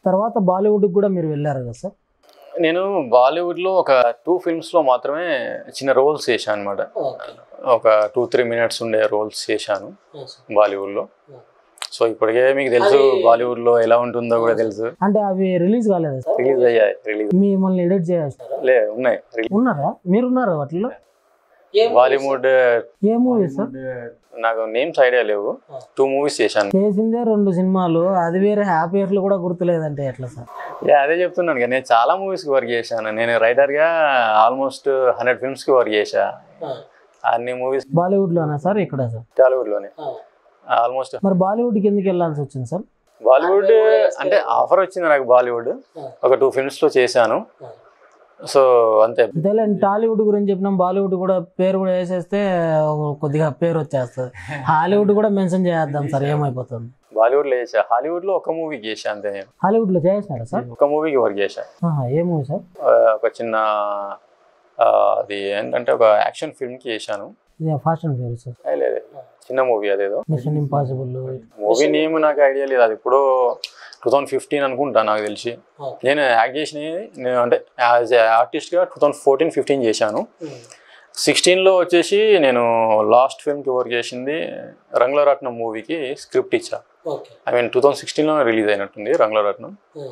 తర్వాత బాలీవుడ్కి కూడా మీరు వెళ్ళారు కదా సార్ నేను బాలీవుడ్లో ఒక టూ ఫిల్మ్స్లో మాత్రమే చిన్న రోల్స్ చేశాను అనమాట ఒక టూ త్రీ మినిట్స్ ఉండే రోల్స్ చేశాను బాలీవుడ్లో సో ఇప్పటికే మీకు తెలుసు బాలీవుడ్లో ఎలా ఉంటుందో కూడా తెలుసు అంటే అవి రిలీజ్ కాలేదా సార్ రిలీజ్ అయ్యాయి రిలీజ్ మిమ్మల్ని ఎడిట్ చేయాలి లే ఉన్నాయి release. ఉన్నారా మీరు ఉన్నారా వాటిలో బాలీవుడ్ ఏ మూవీ సార్ నాకు నేమ్స్ ఐడియా లేవు టూ మూవీస్ చేశాను చేసిందే రెండు సినిమాలు అది వేరే హ్యాపీ ఇయర్లు కూడా గుర్తులేదంటే ఎట్లా సార్ యా అదే చెప్తున్నాను కదా నేను చాలా మూవీస్కి వర్క్ చేశాను నేను రైటర్గా ఆల్మోస్ట్ హండ్రెడ్ ఫిల్మ్స్కి వర్క్ చేశా అన్ని మూవీస్ బాలీవుడ్లోనా సార్ ఇక్కడ సార్ టాలీవుడ్లోనే ఆల్మోస్ట్ మరి బాలీవుడ్కి ఎందుకు వెళ్ళాల్సి వచ్చింది సార్ బాలీవుడ్ అంటే ఆఫర్ వచ్చింది నాకు బాలీవుడ్ ఒక టూ ఫిల్మ్స్లో చేశాను సో అంతే అంతేలేండి టాలీవుడ్ గురించి చెప్పినాం బాలీవుడ్ కూడా పేరు కూడా వేసేస్తే కొద్దిగా పేరు వచ్చేస్తుంది హాలీవుడ్ కూడా మెన్షన్ చేద్దాం సార్ ఏమైపోతుంది బాలీవుడ్లో చేసా హాలీవుడ్లో ఒక మూవీకి చేశా అంతే నేను హాలీవుడ్లో చేసినారా సార్ ఒక మూవీకి వర్క్ చేశా ఆహా, ఏ మూవీ సార్ ఆ, ఒక చిన్న ఆ, అది ఏంటంటే ఒక యాక్షన్ ఫిల్మ్కి చేశాను ఇది ఫాస్ట్ అండ్ ఫ్యూరియస్ సార్ ఏ, లేదు చిన్న మూవీ అదేదో మిషన్ ఇంపాసిబుల్ మూవీ నేమ్ నాకు ఐడియా లేదు అది ఇప్పుడు టూ థౌసండ్ ఫిఫ్టీన్ అనుకుంటా నాకు తెలిసి నేను యాక్ట్ చేసినవి నేను అంటే యాజ్ ఆర్టిస్ట్గా టూ థౌసండ్ ఫోర్టీన్ ఫిఫ్టీన్ చేశాను సిక్స్టీన్లో వచ్చేసి నేను లాస్ట్ ఫిల్మ్కి వర్క్ చేసింది రంగులరత్నం మూవీకి స్క్రిప్ట్ ఇచ్చా ఐ మీన్ టూ థౌసండ్ సిక్స్టీన్లో రిలీజ్ అయినట్టుంది రంగులరత్నం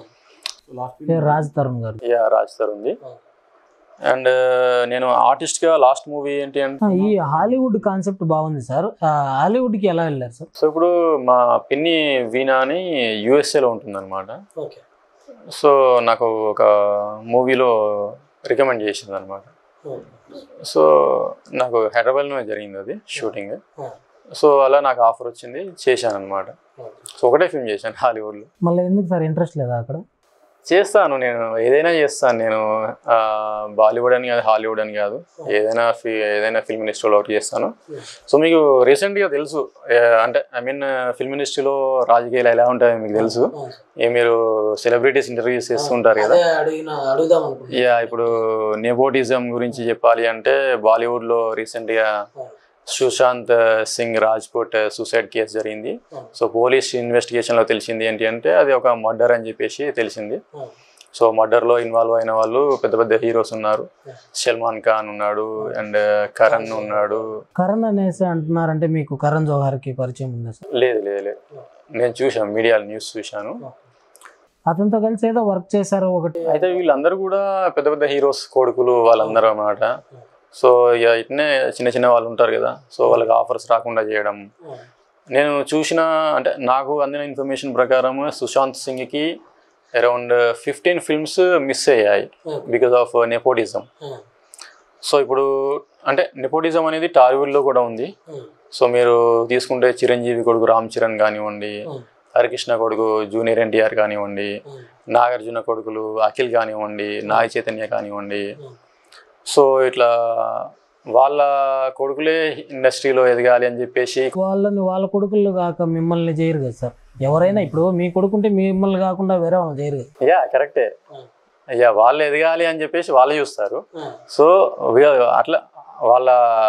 రాజ్ తరుణ్ గారు యా రాజ్ సార్ ఉంది అండ్ నేను ఆర్టిస్ట్గా లాస్ట్ మూవీ ఏంటి అంటే ఆ, ఈ హాలీవుడ్ కాన్సెప్ట్ బాగుంది సార్ ఆ, హాలీవుడ్కి ఎలా వెళ్ళారు సార్ సో ఇప్పుడు మా పిన్ని వీణా అని యూఎస్ఏలో ఉంటుందన్నమాట సో నాకు ఒక మూవీలో రికమెండ్ చేసింది అనమాట సో నాకు హైదరాబాద్లోనే జరిగింది అది షూటింగ్ సో అలా నాకు ఆఫర్ వచ్చింది చేశాను అనమాట సో ఒకటే ఫిల్మ్ చేశాను హాలీవుడ్లో మళ్ళీ ఎందుకు సార్ ఇంట్రెస్ట్ లేదా అక్కడ చేస్తాను నేను ఏదైనా చేస్తాను నేను ఆ, బాలీవుడ్ అని కాదు హాలీవుడ్ అని కాదు ఏదైనా ఫి ఏదైనా ఫిల్మ్ ఇండస్ట్రీలో వర్క్ చేస్తాను సో మీకు రీసెంట్గా తెలుసు ఏ, అంటే ఐ మీన్ ఫిల్మ్ ఇండస్ట్రీలో రాజకీయాలు ఎలా ఉంటాయో మీకు తెలుసు ఏ మీరు సెలబ్రిటీస్ ఇంటర్వ్యూస్ చేస్తుంటారు కదా అడుగుదాం యా ఇప్పుడు నెపోటిజం గురించి చెప్పాలి అంటే బాలీవుడ్లో రీసెంట్గా సుశాంత్ సింగ్ రాజ్పుట్ సూసైడ్ కేసు జరిగింది సో పోలీస్ ఇన్వెస్టిగేషన్లో తెలిసింది ఏంటి అంటే అది ఒక మర్డర్ అని చెప్పేసి తెలిసింది సో మర్డర్లో ఇన్వాల్వ్ అయిన వాళ్ళు పెద్ద పెద్ద హీరోస్ ఉన్నారు సల్మాన్ ఖాన్ ఉన్నాడు అండ్ కరణ్ ఉన్నాడు కరణ్ అనేసి అంటున్నారంటే మీకు కరణ్ జోహార్కి పరిచయం ఉందా సార్ లేదు లేదు లేదు నేను చూశాను మీడియా న్యూస్ చూశాను అతనితో కలిసి ఏదో వర్క్ చేశారు ఒకటి అయితే వీళ్ళందరూ కూడా పెద్ద పెద్ద హీరోస్ కొడుకులు వాళ్ళందరూ అన్నమాట సో ఇక ఇట్నే చిన్న చిన్న వాళ్ళు ఉంటారు కదా సో వాళ్ళకి ఆఫర్స్ రాకుండా చేయడం నేను చూసిన అంటే నాకు అందిన ఇన్ఫర్మేషన్ ప్రకారం సుశాంత్ సింగ్కి అరౌండ్ ఫిఫ్టీన్ ఫిల్మ్స్ మిస్ అయ్యాయి బికాస్ ఆఫ్ నెపోటిజం సో ఇప్పుడు అంటే నెపోటిజం అనేది టాలీవుడ్లో కూడా ఉంది సో మీరు తీసుకుంటే చిరంజీవి కొడుకు రామ్ చరణ్ కానివ్వండి హరికృష్ణ కొడుకు జూనియర్ ఎన్టీఆర్ కానివ్వండి నాగార్జున కొడుకులు అఖిల్ కానివ్వండి నాగ చైతన్య కానివ్వండి సో ఇట్లా వాళ్ళ కొడుకులే ఇండస్ట్రీలో ఎదగాలి అని చెప్పేసి వాళ్ళని వాళ్ళ కొడుకులు కాక మిమ్మల్ని చేయరు కదా సార్ ఎవరైనా ఇప్పుడు మీ కొడుకుంటే మిమ్మల్ని కాకుండా వేరే వాళ్ళు చేయరు కదా యా కరెక్టే అయ్యా వాళ్ళు ఎదగాలి అని చెప్పేసి వాళ్ళు చూస్తారు సో వీ- అట్లా వాళ్ళ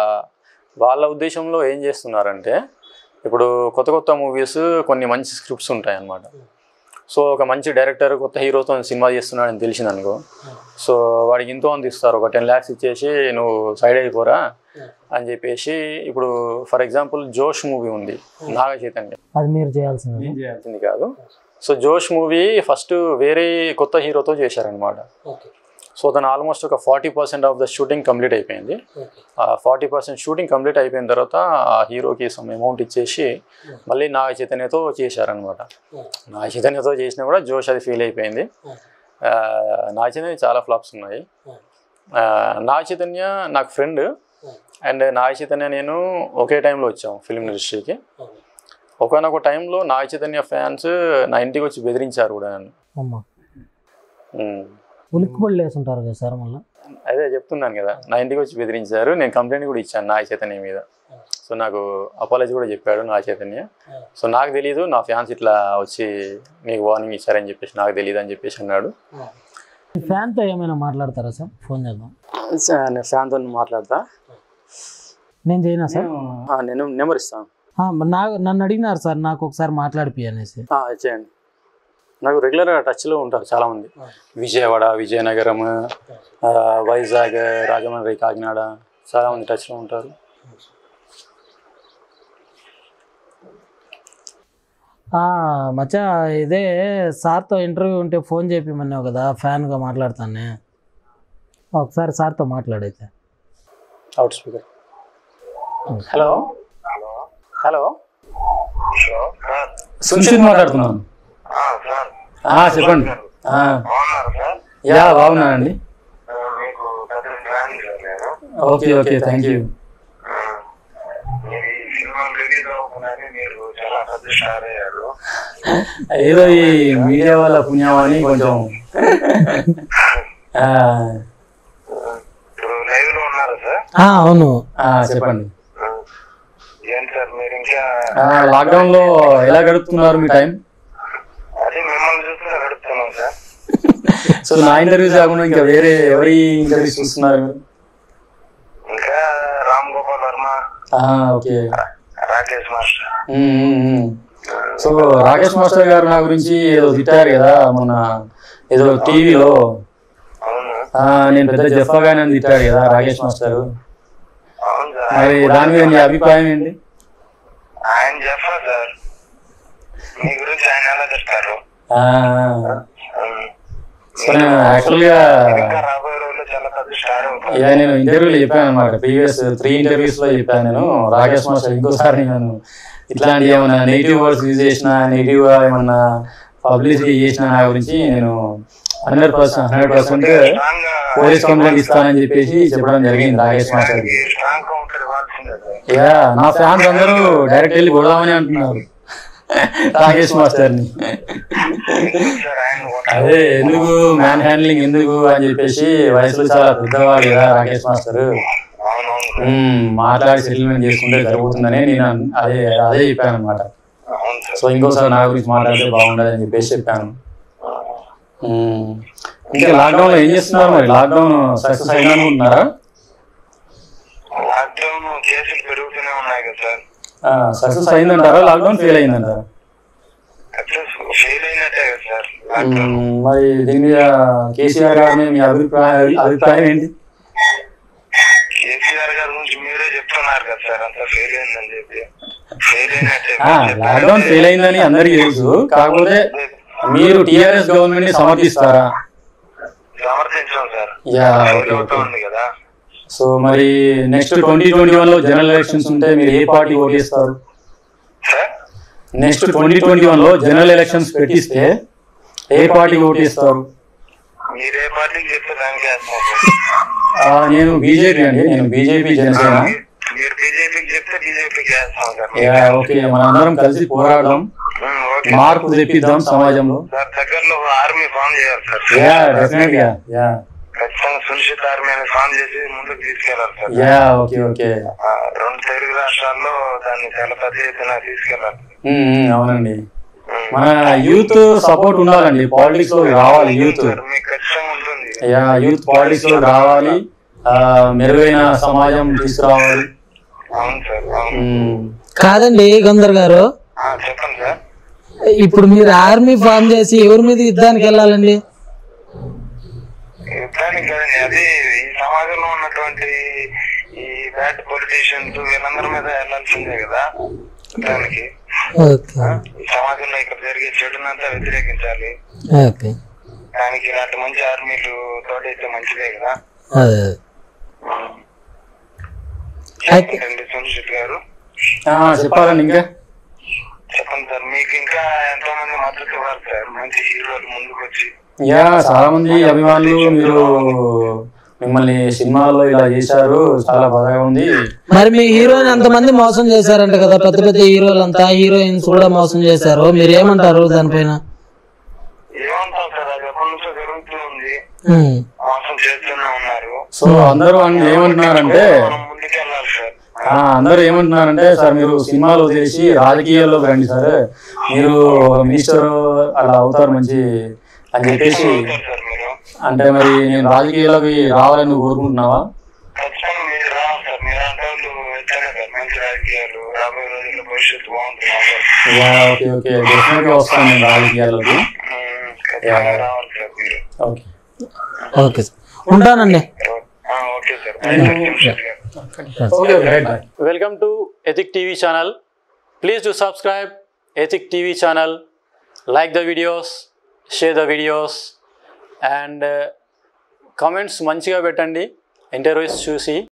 వాళ్ళ ఉద్దేశంలో ఏం చేస్తున్నారంటే ఇప్పుడు కొత్త కొత్త మూవీస్ కొన్ని మంచి స్క్రిప్ట్స్ ఉంటాయి అన్నమాట సో ఒక మంచి డైరెక్టర్ కొత్త హీరోతో సినిమా చేస్తున్నాడని తెలిసింది అనుకో సో వాడికి ఎంతో అంత ఇస్తారు ఒక టెన్ ల్యాక్స్ ఇచ్చేసి నువ్వు సైడ్ అయిపోరా అని చెప్పేసి ఇప్పుడు ఫర్ ఎగ్జాంపుల్ జోష్ మూవీ ఉంది నాగ చైతన్య అది మీరు చేయాల్సింది ఇది కాదు సో జోష్ మూవీ ఫస్ట్ వేరే కొత్త హీరోతో చేశారనమాట సో తను ఆల్మోస్ట్ ఒక forty percent of the shooting complete అయిపోయింది ఆ ఫార్టీ పర్సెంట్ షూటింగ్ కంప్లీట్ అయిపోయిన తర్వాత ఆ హీరోకి సమ్ అమౌంట్ ఇచ్చేసి మళ్ళీ నాగ చైతన్యతో చేశారనమాట నాగ చైతన్యతో చేసినా కూడా జోష్ అది ఫీల్ అయిపోయింది ఆ, నాగ చైతన్య చాలా ఫ్లాప్స్ ఉన్నాయి ఆ, నాగ చైతన్య నాకు ఫ్రెండ్ అండ్ నాగ చైతన్య నేను ఒకే టైంలో వచ్చాము ఫిల్మ్ ఇండస్ట్రీకి ఒకనొక టైంలో నాగ చైతన్య ఫ్యాన్స్ నా ఇంటికి వచ్చి బెదిరించారు కూడా నన్ను అమ్మ ఉమ్. ఉలిక్కిపడి లేసుంటారు కదా సార్ మళ్ళీ అదే చెప్తున్నాను కదా నా ఇంటికి వచ్చి బెదిరించారు నేను కంప్లైంట్ కూడా ఇచ్చాను నాగ చైతన్య మీద సో నాకు అపాలజీ కూడా చెప్పాడు నాగ చైతన్య సో నాకు తెలియదు నా ఫ్యాన్స్ ఇట్లా వచ్చి నీకు వార్నింగ్ ఇచ్చారని చెప్పేసి నాకు తెలియదు అని చెప్పేసి అన్నాడు ఫ్యాన్తో ఏమైనా మాట్లాడతారా సార్ ఫోన్ చేద్దాం నేను ఫ్యాన్తో మాట్లాడతా నేను చేయనా సార్ ఆ, నేను నెంబర్ ఇస్తాను ఆ, నా నన్ను అడిగినారు సార్ నాకు ఒకసారి మాట్లాడిపి అనేసి ఆ, చేయండి నాకు రెగ్యులర్గా టచ్లో ఉంటారు చాలామంది విజయవాడ విజయనగరం ఆ, వైజాగ్ రాజమండ్రి కాకినాడ చాలామంది టచ్లో ఉంటారు ఆ, మచ్చా ఇదే సార్తో ఇంటర్వ్యూ ఉంటే ఫోన్ చేపిమన్నావు కదా ఫ్యాన్గా మాట్లాడతానే ఒకసారి సార్తో మాట్లాడైతే out speaker hello hello hello sir Sunishchit మాట్లాడుతున్నాను ఆ, సార్ ఆ, చెప్పండి ఆ, బాగున్నారు సార్ యా బాగున్నానండి ఆ, మీకు పెద్ద ఫ్యాన్ సార్ నేను ఓకే ఓకే థ్యాంక్ యూ ఆ, మీరు ఈ సినిమా రిలీజ్ అవ్వగానే మీరు చాలా పెద్ద స్టార్ అయ్యారు ఏదో ఈ మీడియా వాళ్ళ పుణ్యమని కొంచెం ఆ, ఇప్పుడు లైవ్ లో ఉన్నారు సార్ ఆ, అవును ఆ, చెప్పండి ఆ, ఏంటి సార్ మీరు ఇంకా లాక్డౌన్ లో ఎలా గడుపుతున్నారు మీ టైం అది మిమ్మల్ని చూస్తే గడుపుతున్నాం సార్ సో నా ఇంటర్వ్యూస్ కాకుండా ఇంకా వేరే ఎవరి ఇంటర్వ్యూస్ చూస్తున్నారు మీరు ఇంకా రామ్ గోపాల్ వర్మ ఆ, okay Rakesh master um, um, um. So Rakesh master garu నా గురించి ఏదో తిట్టారు కదా మొన్న ఏదో టీవీలో అవును నేను పెద్ద జఫాగానే అని తిట్టాడు కదా రాకేష్ మాస్టర్ అవును సార్ మరి దాని మీద నీ అభిప్రాయం ఏంటి ఆయన చెప్పారు సార్ మీ గురించి ఆయన ఎలా చెప్తారు ఆ, ఉమ్. సో నేను యాక్చువల్గా ఇంకా రాబోయే రోజుల్లో చాలా పెద్ద స్టార్ అవుతారు ఇక నేను ఇంటర్వ్యూలో చెప్పాను అనమాట ప్రీవియస్ త్రీ ఇంటర్వ్యూస్ లో చెప్పాను నేను రాకేష్ మాస్టర్ ఇంకోసారి నేను ఇట్లాంటి ఏమైనా నెగిటివ్ వర్డ్స్ యూజ్ చేసిన నెగిటివ్ గా ఏమన్నా పబ్లిసిటీ చేసిన నా గురించి నేను hundred percent hundred percent strong గా పోలీస్ కంప్లైంట్ ఇస్తానని చెప్పేసి చెప్పడం జరిగింది రాకేష్ మాస్టర్ కి స్ట్రాంగ్ కౌంటర్ ఇవ్వాల్సిందే సార్ యా నా ఫ్యాన్స్ అందరూ డైరెక్ట్ వెళ్ళి కొడదామని అంటున్నారు రాకేష్ మాస్టర్ ని ఎందుకు సార్ ఆయన కొట్ట- అదే ఎందుకు మ్యాన్ హ్యాండ్లింగ్ ఎందుకు అని చెప్పేసి వయసులో చాలా పెద్దవాడు కదా రాకేష్ మాస్టర్ అవునవును సార్ మ్మ్, మాట్లాడి సెటిల్మెంట్ చేసుకుంటే జరుగుతుందని నేను అన్- అదే అదే చెప్పాను అనమాట అవును సార్ సో ఇంకోసారి నా గురించి మాట్లాడితే బాగుండదు అని చెప్పేసి చెప్పాను మ్మ్. ఇంకా లాక్డౌన్ లో ఏం చేస్తున్నారు మరి లాక్డౌన్ సక్సెస్ అయినా అనుకుంటున్నారా లాక్డౌన్ కేసులు పెరుగుతూనే ఉన్నాయి కదా సార్ సక్సెస్ అయిందంటారా లాక్డౌన్ ఫెయిల్ అయిందంటారా ఫెయిల్ అయినట్టే కదా సార్ మ్మ్, మరి దీని మీద కేసీఆర్ గారి మీద మీ అభిప్రాయం అభిప్రాయం ఏంటి కేసీఆర్ గారి గురించి మీరే చెప్తున్నారు కదా సార్ అంతా ఫెయిల్ అయిందని చెప్పి ఫెయిల్ అయినట్టే లాక్డౌన్ ఫెయిల్ అయిందని అందరికీ తెలుసు కాకపోతే మీరు టిఆర్ఎస్ గవర్నమెంట్ ని సమర్థిస్తారా సమర్థించాం సార్ యా ఫెయిల్ ఓకే అవుతూ ఓకే ఉంది కదా సో మరి నెక్స్ట్ ట్వంటీ ట్వంటీ వన్ లో జనరల్ ఎలక్షన్స్ ఉంటే మీరు ఏ పార్టీ ఓటేస్తారు sir next twenty twenty one లో జనరల్ ఎలక్షన్స్ పెట్టిస్తే ఏ పార్టీ ఓటేస్తారు మీరు ఏ పార్టీకి చెప్తే దానికి వేస్తాం ఆ, నేను బీజేపీ అండి నేను బీజేపీ జనసేన సార్ మీరు బీజేపీకి చెప్తే బీజేపీకి వేస్తాం సార్ యా, ఓకే మనందరం కలిసి పోరాడదాం ఉమ్, ఓకే మార్పు తెప్పిద్దాం సమాజంలో సార్ దగ్గరలో ఆర్మీ ఫామ్ చేయాలి సార్ యా డెఫినెట్ గా యా ఖచ్చితంగా సునిశ్చిత ఆర్మీ అని ఫామ్ చేసి ముందుకు తీసుకెళ్లాలి సార్ యా ఓకే ఓకే ఆ, రెండు తెలుగు రాష్ట్రాల్లో దాన్ని చాలా పెద్ద ఎత్తున తీసుకెళ్లాలి ఉమ్, ఉమ్, అవునండి ఉమ్. మన యూత్ సపోర్ట్ ఉండాలండి పాలిటిక్స్ లో రావాలి యూత్ సార్ మీకు ఖచ్చితంగా ఉంటుంది యా యూత్ పాలిటిక్స్ లో రావాలి ఆ, మెరుగైన సమాజం తీసుకురావాలి అవును సార్ అవును ఉమ్, కాదండి గంధర్ గారు ఆ, చెప్పండి సార్ ఇప్పుడు మీరు ఆర్మీ ఫామ్ చేసి ఎవరి మీద యుద్ధానికి వెళ్ళాలండి యుద్ధానికి కదండి అది ఈ సమాజంలో ఉన్నటువంటి ఈ బ్యాడ్ పొలిటీషియన్స్ వీళ్ళందరి మీద వెళ్ళాల్సిందే కదా దానికి ఓకే ఈ సమాజంలో ఇక్కడ జరిగే చెడునంతా వ్యతిరేకించాలి ఓకే దానికి ఇలాంటి మంచి ఆర్మీలు తోడైతే మంచిదే కదా అదే చెప్పండి సునిశ్చిత్ గారు ఆ, చెప్పాలండి ఇంకా చెప్పండి సార్ మీకు ఇంకా ఎంతో మంది మద్దతు ఇవ్వాలి సార్ మంచి హీరోలు ముందుకు వచ్చి యా చాలా మంది అభిమానులు మీరు మిమ్మల్ని సినిమాల్లో ఇలా చేశారు చాలా బాగా ఉంది మరి మీ హీరోయిన్ అంతమంది మోసం చేశారంట కదా పెద్ద పెద్ద హీరోలంతా హీరోయిన్స్ కూడా మోసం చేశారు మీరు ఏమంటారు దానిపైన ఏమంటాం సార్ అది ఎప్పటి నుంచో జరుగుతూ ఉంది ఉమ్. మోసం చేస్తూనే ఉన్నారు సో అందరూ అన్- ఏమంటున్నారంటే మనం ముందుకెళ్ళాలి సార్ ఆ, అందరూ ఏమంటున్నారంటే సార్ మీరు సినిమాలు వదిలేసి రాజకీయాల్లోకి రండి సార్ మీరు మినిస్టర్ అలా అవుతారు మంచి అని చెప్పేసి అవుతారు సార్ మీరు అంటే మరి నేను రాజకీయాల్లోకి రావాలని నువ్వు కోరుకుంటున్నావా ఖచ్చితంగా మీరు రావాలి సార్ మీరు అంటే వాళ్ళు వెళ్తానే సార్ మంచి రాజకీయాలు రాబోయే రోజుల్లో భవిష్యత్తు బాగుంటుంది యా ఓకే ఓకే డెఫినెట్ గా వస్తాను నేను రాజకీయాల్లోకి ఉమ్, రావాలి సార్ మీరు ఓకే ఓకే సార్ ఉంటానండి ఆ, okay sir Jamshed garu okay right welcome to Ethic TV channel please to subscribe Ethic TV channel like the videos share the videos and comments మంచిగా పెట్టండి ఇంటర్వ్యూస్ చూసి